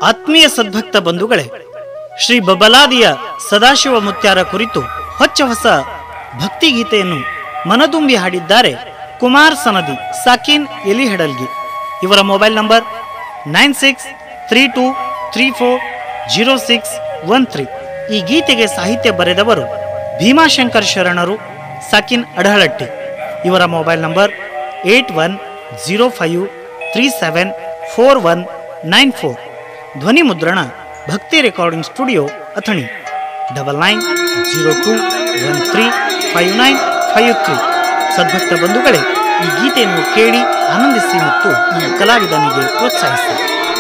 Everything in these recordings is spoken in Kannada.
ಆತ್ಮೀಯ ಸದ್ಭಕ್ತ ಬಂಧುಗಳೇ ಶ್ರೀ ಬಬಲಾದಿಯ ಸದಾಶಿವ ಮುತ್ಯಾರ ಕುರಿತು ಹೊಚ್ಚ ಹೊಸ ಭಕ್ತಿಗೀತೆಯನ್ನು ಮನದುಂಬಿ ಹಾಡಿದ್ದಾರೆ ಕುಮಾರ್ ಸನದಿ ಸಾಕಿನ್ ಎಲಿಹೆಡಲ್ಗಿ ಇವರ mobile number nine six three two three four zero six one three ಈ ಗೀತೆಗೆ ಸಾಹಿತ್ಯ ಬರೆದವರು ಭೀಮಾಶಂಕರ್ ಶರಣರು ಸಾಕಿನ್ ಅಡಹಳಟ್ಟಿ ಇವರ mobile number eight one zero five three seven four one nine four ಧ್ವನಿ ಮುದ್ರಣ Bhakti recording studio Athani double nine zero two one three five nine five three ಸದ್ಭಕ್ತ ಬಂಧುಗಳೇ ಈ ಗೀತೆಯನ್ನು ಕೇಳಿ ಆನಂದಿಸಿ ಮತ್ತು ಈ ಕಲಾವಿದನಿಗೆ ಪ್ರೋತ್ಸಾಹಿಸಿ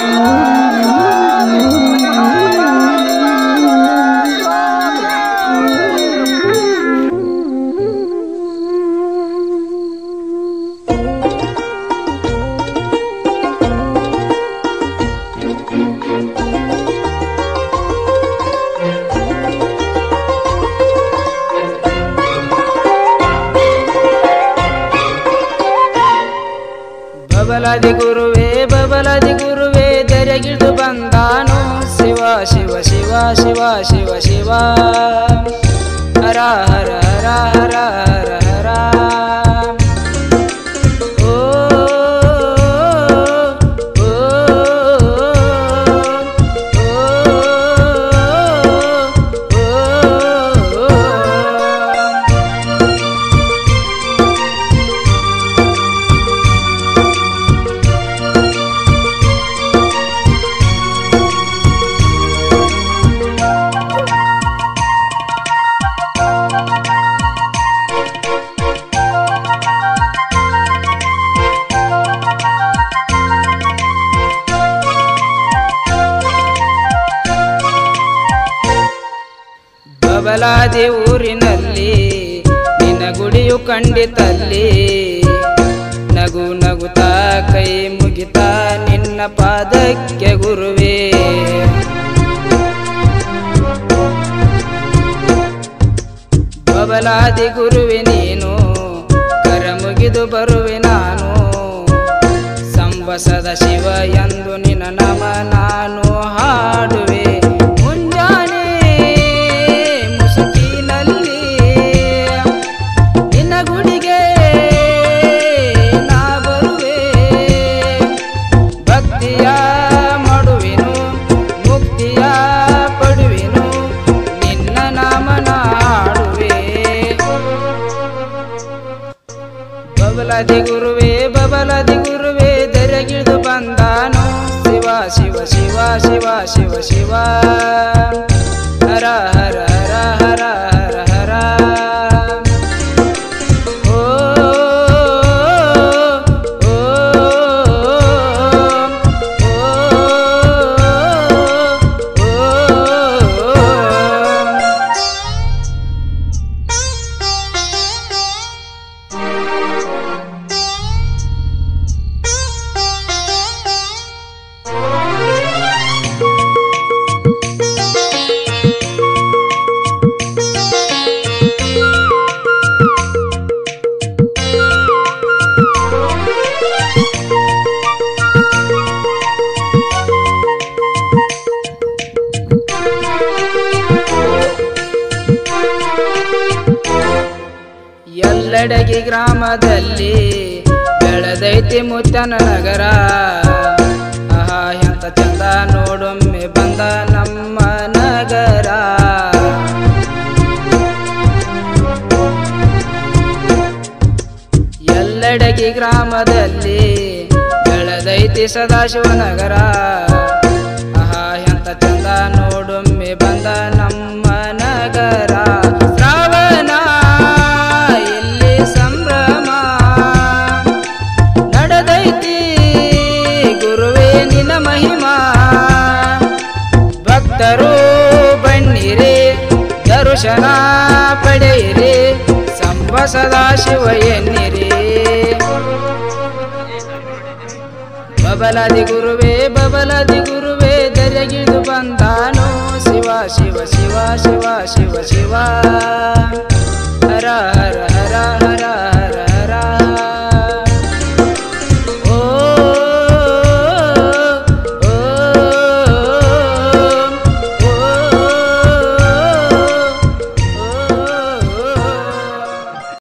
ಬಬಲದಿ ಗುರುವೇ ಬಬಲದಿ ಗುರುವೇ ತೆರೆಗಿಳಿದು ಬಂದಾನು ಶಿವ ಶಿವ ಶಿವ ಶಿವ ಶಿವ ಶಿವ ಹರ ಹರ ಹರ ಹರ ಹರ ಹರ ಓ ಓ, ಓ, ಓ, ಓ. ಬಬಲಾದಿ ಊರಿನಲ್ಲಿ ನಿನ್ನ ಗುಡಿಯು ಕಂಡಿತಲ್ಲಿ ನಗು ನಗುತ್ತಾ ಕೈ ಮುಗಿತಾ ನಿನ್ನ ಪಾದಕ್ಕೆ ಗುರುವೇ ಬಬಲಾದಿ ಗುರುವೆ ನೀನು ಕರ ಮುಗಿದು ಬರುವೆ ನಾನು ಸಂವಸದ ಶಿವ ಎಂದು ನಿನ್ನ ನಮ ನಾನು ಹಾಡುವೆ ಮುಂಜಾನೆ ಮುಸುಕಿನಲ್ಲಿ ನಿನ್ನ ಗುಡಿಗೆ ನಾ ಬರುವೆ ಭಕ್ತಿಯ ಮಾಡುವೆನು ಮುಕ್ತಿಯ ಪಡುವೆನು ನಿನ್ನ ನಾಮ ನಾಡುವೆ ಬಬಲದಿ ಗುರುವೇ ಬಬಲದಿ ಗುರುವೇ ತೆರೆಗಿಳಿದು ಬಂದಾನು ಶಿವ ಶಿವ ಶಿವ ಶಿವ ಶಿವ ಶಿವ ಹರ ಹರ ಹರ ಹರ ಹರ ಹರ ಓ ಓ, ಓ, ಓ, ಓ. ಎಲ್ಲೆಡೆಗೆ ಗ್ರಾಮದಲ್ಲಿ ಬೆಳೆದೈತಿ ಮುತ್ತನ ನಗರ ಆಹಾ ಎಂತ ಚಂದ ನೋಡೊಮ್ಮೆ ಬಂದ ನಮ್ಮ ನಗರ ಎಲ್ಲೆಡೆಗೆ ಗ್ರಾಮದಲ್ಲಿ ಬೆಳೆದೈತಿ ಸದಾಶಿವ ನಗರ ಆಹಾ ಎಂತ ಚಂದ ನೋಡೊಮ್ಮೆ ಬಂದ ನಮ್ಮ ನಗರ ಶ್ರಾವಣ ಇಲ್ಲಿ ಸಂಭ್ರಮ ನಡೆದೈತಿ ಗುರುವೇ ನಿನ ಮಹಿಮಾ ಭಕ್ತರು ಬನ್ನಿರಿ ದರ್ಶನ ಪಡೆಯಿರಿ ಸಂಬ ಸದಾಶಿವ ಎನ್ನಿರಿ ಬಬಲದಿ ಗುರುವೇ ಬಬಲದಿ ಗುರುವೇ ತೆರೆಗಿಳಿದು ಬಂದಾನು ಶಿವ ಶಿವ ಶಿವ ಶಿವ ಶಿವ ಶಿವ